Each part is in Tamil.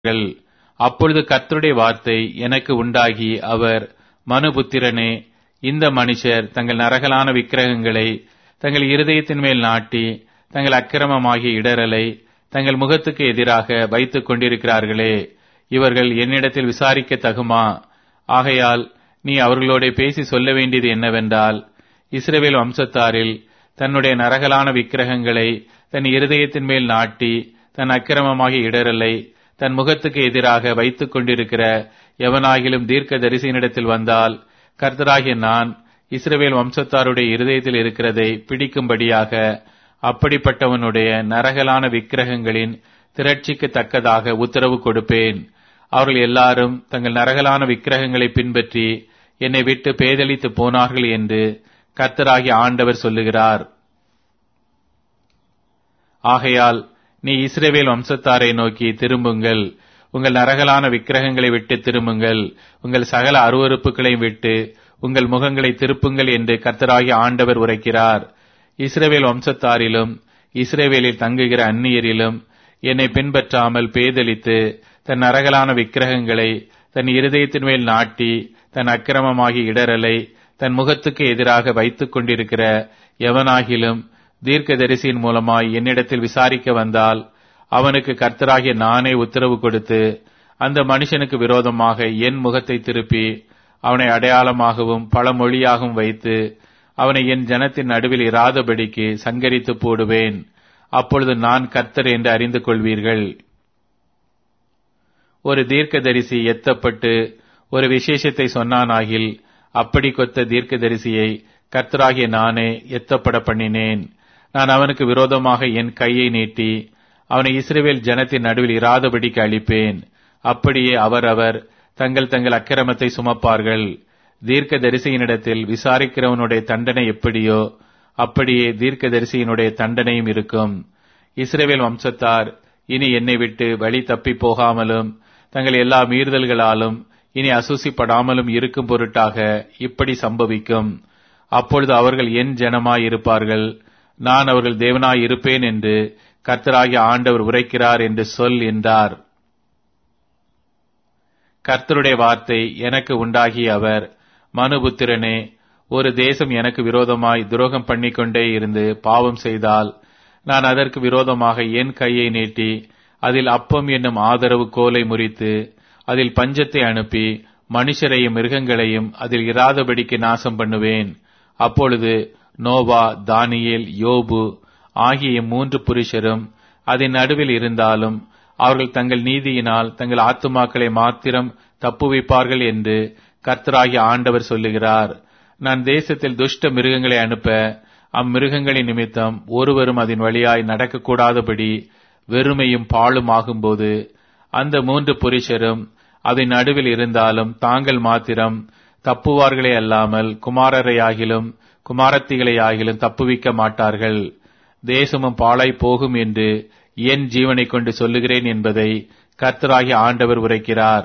கொண்டிருந்தார்கள் அப்பொழுது கர்த்தருடைய வார்த்தை எனக்கு உண்டாகி அவர் மனுபுத்திரனே இந்த மனுஷர் தங்கள் நரகலான விக்கிரகங்களை தங்கள் இருதயத்தின் மேல் நாட்டி தங்கள் அக்கிரமமாகிய இடரலை தங்கள் முகத்துக்கு எதிராக வைத்துக் கொண்டிருக்கிறார்களே இவர்கள் என்னிடத்தில் விசாரிக்க தகுமா ஆகையால் நீ அவர்களோட பேசி சொல்ல வேண்டியது என்னவென்றால் இஸ்ரவேல் வம்சத்தாரில் தன்னுடைய நரகலான விக்கிரகங்களை தன் இருதயத்தின் மேல் நாட்டி தன் அக்கிரமமாகிய இடரலை தன் முகத்துக்கு எதிராக வைத்துக் கொண்டிருக்கிற எவனாகிலும் தீர்க்க தரிசனிடத்தில் வந்தால் கர்த்தராகிய நான் இஸ்ரவேல் வம்சத்தாருடைய இருதயத்தில் இருக்கிறதை பிடிக்கும்படியாக அப்படிப்பட்டவனுடைய நரகலான விக்கிரகங்களின் திரட்சிக்கு தக்கதாக உத்தரவு கொடுப்பேன் அவர்கள் எல்லாரும் தங்கள் நரகலான விக்கிரகங்களை பின்பற்றி என்னை விட்டு பேதலித்து போனார்கள் என்று கர்த்தராகிய ஆண்டவர் சொல்லுகிறார் ஆகையால் நீ இஸ்ரேவேல் வம்சத்தாரை நோக்கி திரும்புங்கள் உங்கள் நரகலான விக்கிரகங்களை விட்டு திரும்புங்கள் உங்கள் சகல அருவறுப்புகளையும் விட்டு உங்கள் முகங்களை திருப்புங்கள் என்று கர்த்தராகிய ஆண்டவர் உரைக்கிறார் இஸ்ரேவேல் வம்சத்தாரிலும் இஸ்ரேவேலில் தங்குகிற அந்நியரிலும் என்னை பின்பற்றாமல் பேதலித்து தன் நரகலான விக்கிரகங்களை தன் இருதயத்தின் மேல் நாட்டி தன் அக்கிரமமாகிய இடரலை தன் முகத்துக்கு எதிராக வைத்துக் கொண்டிருக்கிற எவனாகிலும் தீர்க்கதரிசியின் மூலமாய் என்னிடத்தில் விசாரிக்க வந்தால் அவனுக்கு கர்த்தராகிய நானே உத்தரவு கொடுத்து அந்த மனுஷனுக்கு விரோதமாக என் முகத்தை திருப்பி அவனை அடையாளமாகவும் பழமொழியாகவும் வைத்து அவனை என் ஜனத்தின் நடுவில் இராதபடிக்கு சங்கரித்து போடுவேன் அப்பொழுது நான் கர்த்தர் என்று அறிந்து கொள்வீர்கள் ஒரு தீர்க்கதரிசி எத்தப்பட்டு ஒரு விசேஷத்தை சொன்னானாகில் அப்படி கொத்த தீர்க்கதரிசியை கர்த்தராகிய நானே எத்தப்பட பண்ணினேன் நான் அவனுக்கு விரோதமாக என் கையை நீட்டி அவனை இஸ்ரேவேல் ஜனத்தின் நடுவில் இராதபடிக்கு அளிப்பேன் அப்படியே அவரவர் தங்கள் தங்கள் அக்கிரமத்தை சுமப்பார்கள் தீர்க்க தரிசியினிடத்தில் விசாரிக்கிறவனுடைய தண்டனை எப்படியோ அப்படியே தீர்க்க தரிசியினுடைய தண்டனையும் இருக்கும் இஸ்ரேவேல் வம்சத்தார் இனி என்னை விட்டு வழி தப்பி போகாமலும் தங்கள் எல்லா மீறுதல்களாலும் இனி அசூசிப்படாமலும் இருக்கும் பொருட்டாக இப்படி சம்பவிக்கும் அப்பொழுது அவர்கள் என் ஜனமாய் இருப்பார்கள் நான் அவர்கள் தேவனாய் இருப்பேன் என்று கர்த்தராகிய ஆண்டவர் உரைக்கிறார் என்று சொல் என்றார் கர்த்தருடைய வார்த்தை எனக்கு உண்டாகிய அவர் மனுபுத்திரனே ஒரு தேசம் எனக்கு விரோதமாய் துரோகம் பண்ணிக்கொண்டே இருந்து பாவம் செய்தால் நான் அதற்கு விரோதமாக என் கையை நீட்டி அதில் அப்பம் என்னும் ஆதரவு கோலை முறித்து அதில் பஞ்சத்தை அனுப்பி மனுஷரையும் மிருகங்களையும் அதில் இராதபடிக்கு நாசம் பண்ணுவேன் அப்பொழுது நோவா தானியேல் யோபு ஆகிய மூன்று புருஷரும் அதன் நடுவில் இருந்தாலும் அவர்கள் தங்கள் நீதியினால் தங்கள் ஆத்துமாக்களை மாத்திரம் தப்புவிப்பார்கள் என்று கர்த்தராகிய ஆண்டவர் சொல்லுகிறார் நான் தேசத்தில் துஷ்ட மிருகங்களை அனுப்ப அம்மிருகங்களின் நிமித்தம் ஒருவரும் அதன் வழியாய் நடக்கக்கூடாதபடி வெறுமையும் பாழும் ஆகும்போது அந்த மூன்று புருஷரும் அதன் நடுவில் இருந்தாலும் தாங்கள் மாத்திரம் தப்புவார்களே அல்லாமல் குமாரரையாகிலும் குமாரத்திகளையாகிலும் தப்புவிக்க மாட்டார்கள் தேசமும் பாழாய் போகும் என்று என் ஜீவனை கொண்டு சொல்லுகிறேன் என்பதை கர்த்தராகிய ஆண்டவர் உரைக்கிறார்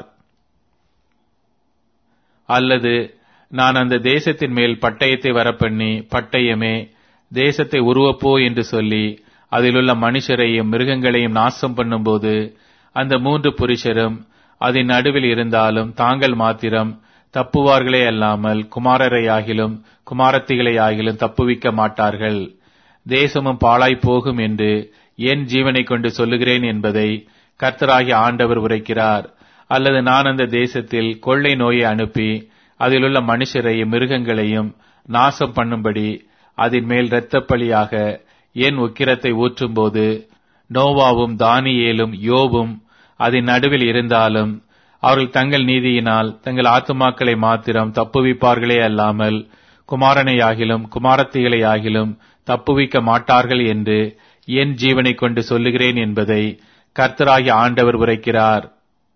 அல்லது நான் அந்த தேசத்தின் மேல் பட்டயத்தை வரப்பண்ணி பட்டயமே தேசத்தை உருவப்போ என்று சொல்லி அதிலுள்ள மனுஷரையும் மிருகங்களையும் நாசம் பண்ணும்போது அந்த மூன்று புருஷரும் அதன் நடுவில் இருந்தாலும் தாங்கள் மாத்திரம் தப்புவார்களே அல்லாமல் குமாரரையாகிலும் குமாரத்திகளையாகிலும் தப்புவிக்க மாட்டார்கள் தேசமும் பாழாய் போகும் என்று என் ஜீவனை கொண்டு சொல்லுகிறேன் என்பதை கர்த்தராகிய ஆண்டவர் உரைக்கிறார் அல்லது நான் அந்த தேசத்தில் கொள்ளை நோயை அனுப்பி அதிலுள்ள மனுஷரையும் மிருகங்களையும் நாசம் பண்ணும்படி அதன் மேல் இரத்தப்பழியாக என் உக்கிரத்தை ஊற்றும்போது நோவாவும் தானியேலும் யோவும் அதன் நடுவில் இருந்தாலும் அவர்கள் தங்கள் நீதியினால் தங்கள் ஆத்துமாக்களை மாத்திரம் தப்புவிப்பார்களே அல்லாமல் குமாரனையாகிலும் குமாரத்திகளையாகிலும் தப்புவிக்க மாட்டார்கள் என்று என் ஜீவனை கொண்டு சொல்லுகிறேன் என்பதை கர்த்தராகிய ஆண்டவர் உரைக்கிறார்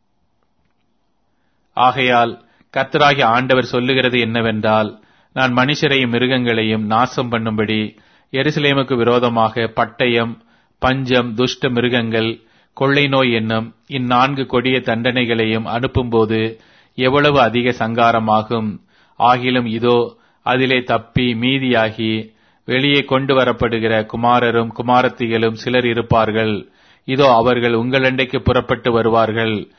ஆகையால் கர்த்தராகிய ஆண்டவர் சொல்லுகிறது என்னவென்றால் நான் மனுஷரையும் மிருகங்களையும் நாசம் பண்ணும்படி எருசலேமுக்கு விரோதமாக பட்டயம் பஞ்சம் துஷ்ட மிருகங்கள் கொள்ளை நோய் என்னும் இந்நான்கு கொடிய தண்டனைகளையும் அனுப்பும்போது எவ்வளவு அதிக சங்காரமாகும் ஆகிலும் இதோ அதிலே தப்பி மீதியாகி வெளியே கொண்டு வரப்படுகிற குமாரரும் குமாரத்திகளும் சிலர் இருப்பார்கள் இதோ அவர்கள் உங்களண்டைக்கு புறப்பட்டு வருவார்கள்